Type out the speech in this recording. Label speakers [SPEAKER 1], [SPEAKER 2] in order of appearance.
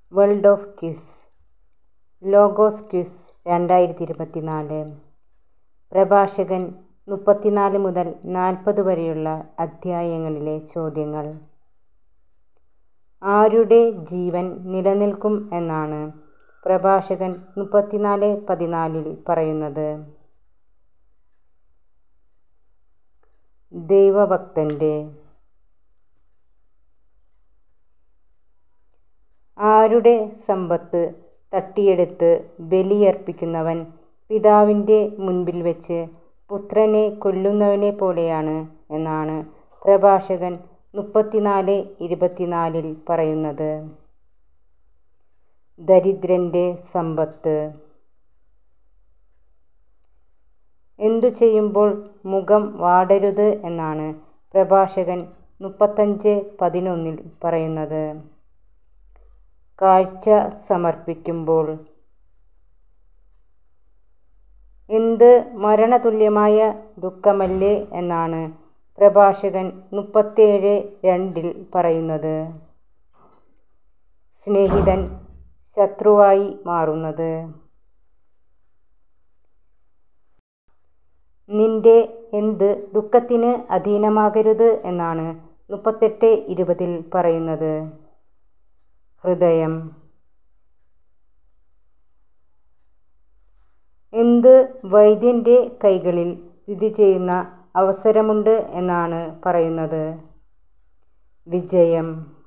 [SPEAKER 1] world of quiz logos quiz രണ്ടായിരത്തി ഇരുപത്തിനാല് പ്രഭാഷകൻ മുപ്പത്തിനാല് മുതൽ നാൽപ്പത് വരെയുള്ള അധ്യായങ്ങളിലെ ചോദ്യങ്ങൾ ആരുടെ ജീവൻ നിലനിൽക്കും എന്നാണ് പ്രഭാഷകൻ മുപ്പത്തിനാല് പതിനാലിൽ പറയുന്നത് ദൈവഭക്തൻ്റെ ആരുടെ സമ്പത്ത് തട്ടിയെടുത്ത് ബലിയർപ്പിക്കുന്നവൻ പിതാവിൻ്റെ മുൻപിൽ വെച്ച് പുത്രനെ കൊല്ലുന്നവനെ പോലെയാണ് എന്നാണ് പ്രഭാഷകൻ മുപ്പത്തിനാല് ഇരുപത്തിനാലിൽ പറയുന്നത് ദരിദ്രൻ്റെ സമ്പത്ത് എന്തു ചെയ്യുമ്പോൾ മുഖം വാടരുത് എന്നാണ് പ്രഭാഷകൻ മുപ്പത്തഞ്ച് പതിനൊന്നിൽ പറയുന്നത് കാഴ്ച സമർപ്പിക്കുമ്പോൾ എന്ത് മരണതുല്യമായ ദുഃഖമല്ലേ എന്നാണ് പ്രഭാഷകൻ മുപ്പത്തേഴ് രണ്ടിൽ പറയുന്നത് സ്നേഹിതൻ ശത്രുവായി മാറുന്നത് നിന്റെ എന്ത് ദുഃഖത്തിന് അധീനമാകരുത് എന്നാണ് മുപ്പത്തെട്ട് ഇരുപതിൽ പറയുന്നത് ഹൃദയം എന്ത് വൈദ്യൻ്റെ കൈകളിൽ സ്ഥിതി ചെയ്യുന്ന അവസരമുണ്ട് എന്നാണ് പറയുന്നത് വിജയം